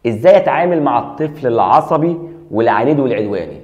ازاي اتعامل مع الطفل العصبي والعنيد والعدواني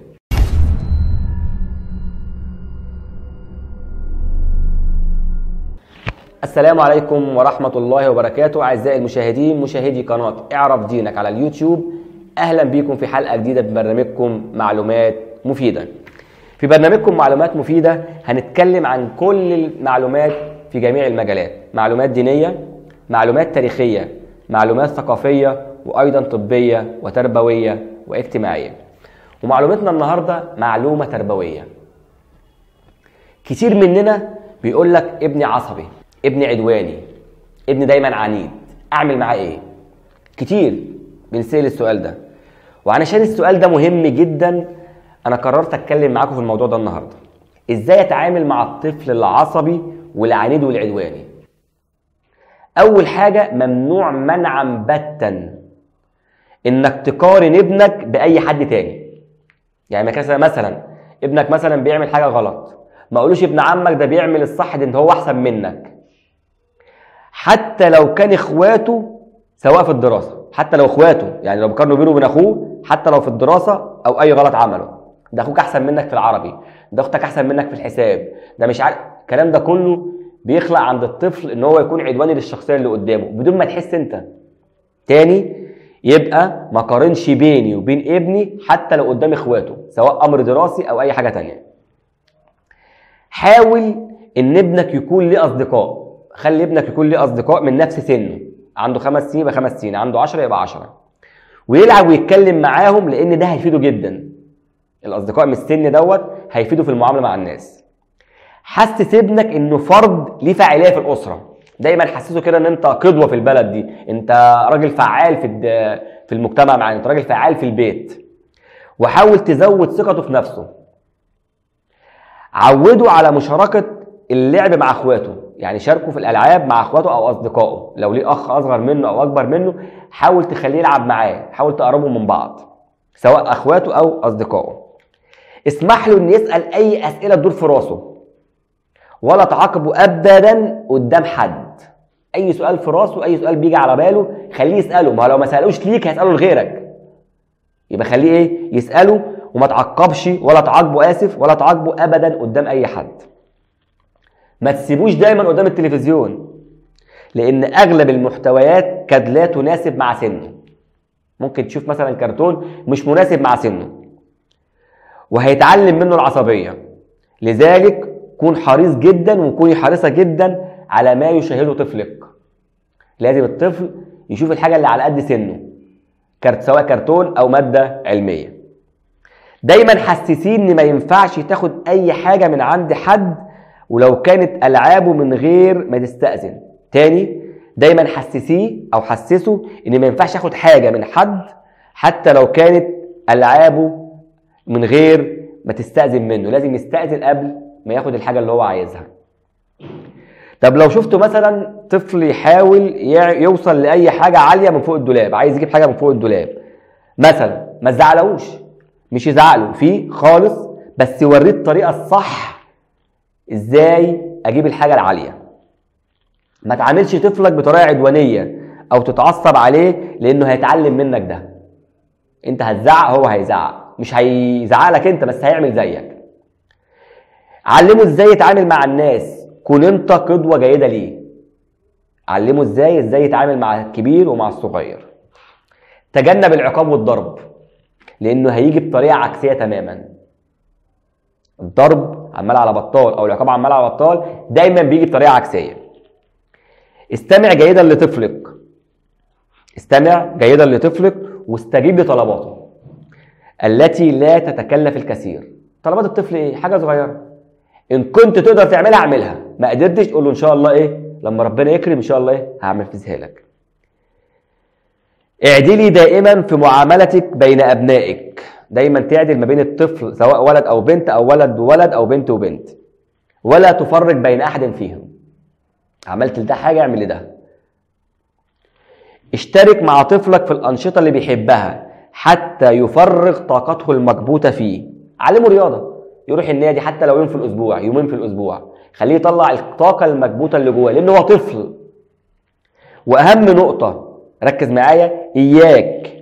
السلام عليكم ورحمة الله وبركاته أعزائي المشاهدين مشاهدي قناة اعرف دينك على اليوتيوب أهلا بيكم في حلقة جديدة من برنامجكم معلومات مفيدة في برنامجكم معلومات مفيدة هنتكلم عن كل المعلومات في جميع المجالات معلومات دينية معلومات تاريخية معلومات ثقافية وأيضا طبية وتربوية واجتماعية ومعلومتنا النهاردة معلومة تربوية كتير مننا بيقول لك ابني عصبي ابني عدواني ابني دايما عنيد اعمل معاه ايه كتير بنسال السؤال ده وعلشان السؤال ده مهم جدا انا قررت اتكلم معاكم في الموضوع ده النهارده ازاي اتعامل مع الطفل العصبي والعنيد والعدواني اول حاجه ممنوع منعا باتا انك تقارن ابنك باي حد تاني يعني مثلا مثلا ابنك مثلا بيعمل حاجه غلط ما اقولوش ابن عمك ده بيعمل الصح ده انت هو احسن منك حتى لو كان اخواته سواء في الدراسه حتى لو اخواته يعني لو بيقارنوا بينه وبين اخوه حتى لو في الدراسه او اي غلط عمله ده اخوك احسن منك في العربي ده اختك احسن منك في الحساب ده مش عارف الكلام ده كله بيخلق عند الطفل ان هو يكون عدواني للشخصيه اللي قدامه بدون ما تحس انت تاني يبقى ما قارنش بيني وبين ابني حتى لو قدام اخواته سواء امر دراسي او اي حاجه تانية حاول ان ابنك يكون ليه اصدقاء خلي ابنك يكون ليه اصدقاء من نفس سنه عنده خمس سنين يبقى خمس سنين عنده 10 يبقى 10 ويلعب ويتكلم معاهم لان ده هيفيده جدا الاصدقاء من السن دوت هيفيده في المعامله مع الناس حسس ابنك انه فرد ليه فاعليه في الاسره دايما حسسه كده ان انت قدوه في البلد دي انت راجل فعال في في المجتمع معانا انت راجل فعال في البيت وحاول تزود ثقته في نفسه عوده على مشاركه اللعب مع اخواته يعني شاركه في الالعاب مع اخواته او اصدقائه لو ليه اخ اصغر منه او اكبر منه حاول تخليه يلعب معاه حاول تقربهم من بعض سواء اخواته او اصدقائه اسمح له ان يسال اي اسئله تدور في راسه ولا تعاقبه ابدا قدام حد اي سؤال في راسه اي سؤال بيجي على باله خليه يساله ما لو ما سالوش ليك هيساله لغيرك يبقى خليه ايه يساله وما تعقبش ولا تعاقبه اسف ولا تعاقبه ابدا قدام اي حد ما تسيبوش دايما قدام التلفزيون لان اغلب المحتويات قد لا تناسب مع سنه ممكن تشوف مثلا كرتون مش مناسب مع سنه وهيتعلم منه العصبيه لذلك كون حريص جدا وكوني حريصه جدا على ما يشاهده طفلك لازم الطفل يشوف الحاجه اللي على قد سنه كرت سواء كرتون او ماده علميه دايما حسسيه ان ما ينفعش تاخد اي حاجه من عند حد ولو كانت العابه من غير ما تستاذن تاني دايما حسسيه او حسسه ان ما ينفعش ياخد حاجه من حد حتى لو كانت العابه من غير ما تستاذن منه لازم يستاذن قبل ما ياخد الحاجه اللي هو عايزها طب لو شفته مثلا طفل يحاول يوصل لاي حاجه عاليه من فوق الدولاب عايز يجيب حاجه من فوق الدولاب مثلا ما تزعلوش مش يزعله فيه خالص بس وريه الطريقه الصح ازاي اجيب الحاجه العاليه ما تعاملش طفلك بطريقه عدوانيه او تتعصب عليه لانه هيتعلم منك ده انت هتزعق هو هيزعق مش هيزعق لك انت بس هيعمل زيك علمه ازاي يتعامل مع الناس كن انت قدوه جيده ليه علمه ازاي ازاي يتعامل مع الكبير ومع الصغير تجنب العقاب والضرب لانه هيجي بطريقه عكسيه تماما الضرب عمال على بطال او العقاب عمال على بطال دايما بيجي بطريقه عكسيه استمع جيدا لطفلك استمع جيدا لطفلك واستجيب لطلباته التي لا تتكلف الكثير طلبات الطفل ايه حاجه صغيره ان كنت تقدر تعملها اعملها ما قدرتش تقول له ان شاء الله ايه لما ربنا يكرم ان شاء الله ايه هعمل فيها لك اعدلي دائما في معاملتك بين ابنائك دايما تعدل ما بين الطفل سواء ولد او بنت او ولد وولد او بنت وبنت ولا تفرق بين احد فيهم عملت لده حاجه اعمل لده اشترك مع طفلك في الانشطه اللي بيحبها حتى يفرغ طاقته المكبوته فيه علمه رياضه يروح النادي حتى لو يوم في الاسبوع يومين في الاسبوع خليه يطلع الطاقه المكبوته اللي جواه لان هو طفل واهم نقطه ركز معايا اياك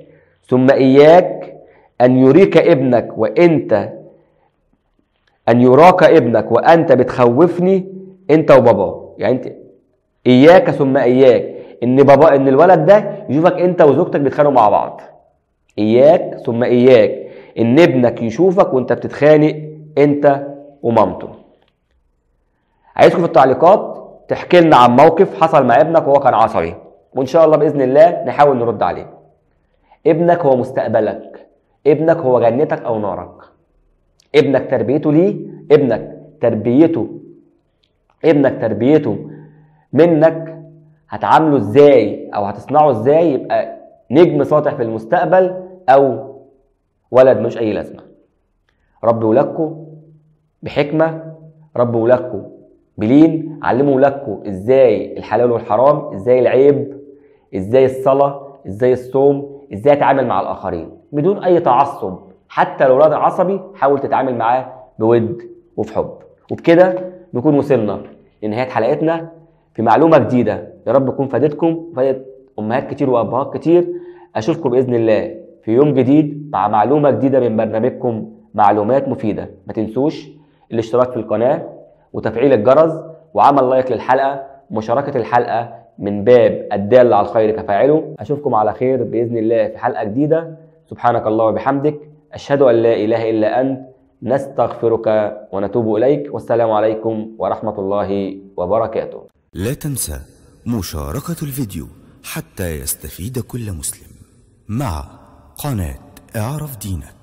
ثم إياك أن يريك ابنك وأنت أن يراك ابنك وأنت بتخوفني أنت وباباه يعني أنت إياك ثم إياك إن بابا إن الولد ده يشوفك أنت وزوجتك بتتخانقوا مع بعض إياك ثم إياك إن ابنك يشوفك وأنت بتتخانق أنت ومامته عايزكم في التعليقات تحكي لنا عن موقف حصل مع ابنك وهو كان عصبي وان شاء الله باذن الله نحاول نرد عليه ابنك هو مستقبلك ابنك هو جنتك او نارك ابنك تربيته ليه ابنك تربيته ابنك تربيته منك هتعامله ازاي او هتصنعه ازاي يبقى نجم ساطع في المستقبل او ولد مش اي لازمه ربوا ولادكم بحكمه ربوا ولادكم بلين علموا ولادكم ازاي الحلال والحرام ازاي العيب ازاي الصلاه ازاي الصوم ازاي اتعامل مع الاخرين بدون اي تعصب حتى لو ولد عصبي حاول تتعامل معاه بود وفي حب وبكده نكون وصلنا لنهايه حلقتنا في معلومه جديده يا رب تكون فادتكم فادت امهات كتير وابهات كتير اشوفكم باذن الله في يوم جديد مع معلومه جديده من برنامجكم معلومات مفيده ما تنسوش الاشتراك في القناه وتفعيل الجرس وعمل لايك للحلقه ومشاركه الحلقه من باب الدال على الخير كفاعله اشوفكم على خير باذن الله في حلقه جديده سبحانك الله وبحمدك اشهد ان لا اله الا انت نستغفرك ونتوب اليك والسلام عليكم ورحمه الله وبركاته لا تنسى مشاركة الفيديو حتى يستفيد كل مسلم مع قناة اعرف دينك